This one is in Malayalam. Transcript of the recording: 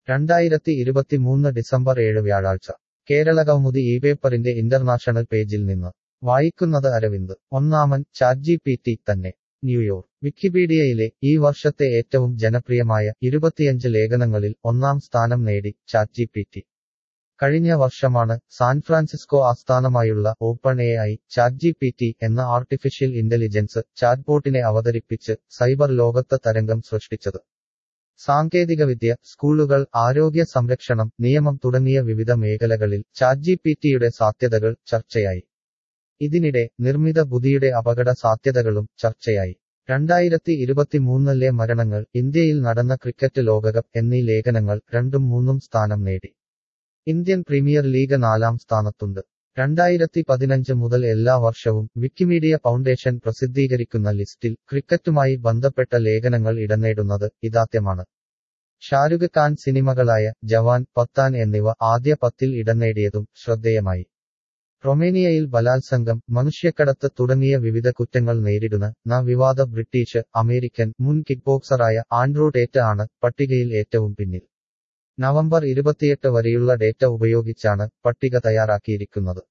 രണ്ടായിരത്തി ഇരുപത്തിമൂന്ന് ഡിസംബർ ഏഴ് വ്യാഴാഴ്ച കേരളകൗമുദി ഈ പേപ്പറിന്റെ ഇന്റർനാഷണൽ പേജിൽ നിന്ന് വായിക്കുന്നത് അരവിന്ദ് ഒന്നാമൻ ചാറ്റ്ജിപിടി തന്നെ ന്യൂയോർക്ക് വിക്കിപീഡിയയിലെ ഈ വർഷത്തെ ഏറ്റവും ജനപ്രിയമായ ഇരുപത്തിയഞ്ച് ലേഖനങ്ങളിൽ ഒന്നാം സ്ഥാനം നേടി ചാറ്റ്ജിപിടി കഴിഞ്ഞ വർഷമാണ് സാൻ ഫ്രാൻസിസ്കോ ആസ്ഥാനമായുള്ള ഓപ്പൺ എ ഐ ചാറ്റ്ജിപിടി എന്ന ആർട്ടിഫിഷ്യൽ ഇന്റലിജൻസ് ചാറ്റ്ബോട്ടിനെ അവതരിപ്പിച്ച് സൈബർ ലോകത്ത് തരംഗം സൃഷ്ടിച്ചത് സാങ്കേതികവിദ്യ സ്കൂളുകൾ ആരോഗ്യ സംരക്ഷണം നിയമം തുടങ്ങിയ വിവിധ മേഖലകളിൽ ചാറ്റ്ജിപിടിയുടെ സാധ്യതകൾ ചർച്ചയായി ഇതിനിടെ നിർമ്മിത ബുദ്ധിയുടെ അപകട സാധ്യതകളും ചർച്ചയായി രണ്ടായിരത്തി ഇരുപത്തിമൂന്നിലെ മരണങ്ങൾ ഇന്ത്യയിൽ നടന്ന ക്രിക്കറ്റ് ലോകകപ്പ് എന്നീ ലേഖനങ്ങൾ രണ്ടും മൂന്നും സ്ഥാനം നേടി ഇന്ത്യൻ പ്രീമിയർ ലീഗ് നാലാം സ്ഥാനത്തുണ്ട് രണ്ടായിരത്തി പതിനഞ്ച് മുതൽ എല്ലാ വർഷവും വിക്കിമീഡിയ ഫൗണ്ടേഷൻ പ്രസിദ്ധീകരിക്കുന്ന ലിസ്റ്റിൽ ക്രിക്കറ്റുമായി ബന്ധപ്പെട്ട ലേഖനങ്ങൾ ഇടനേടുന്നത് ഇതാദ്യമാണ് ഷാരുഖ് ഖാൻ സിനിമകളായ ജവാൻ പത്താൻ എന്നിവ ആദ്യ പത്തിൽ ഇടനേടിയതും ശ്രദ്ധേയമായി റൊമേനിയയിൽ ബലാത്സംഗം മനുഷ്യക്കടത്ത് തുടങ്ങിയ വിവിധ കുറ്റങ്ങൾ നേരിടുന്ന ന വിവാദ ബ്രിട്ടീഷ് അമേരിക്കൻ മുൻ കിക്ബോക്സറായ ആൻഡ്രൂ ടേറ്റ ആണ് പട്ടികയിൽ ഏറ്റവും പിന്നിൽ നവംബർ ഇരുപത്തിയെട്ട് വരെയുള്ള ഡേറ്റ ഉപയോഗിച്ചാണ് പട്ടിക തയ്യാറാക്കിയിരിക്കുന്നത്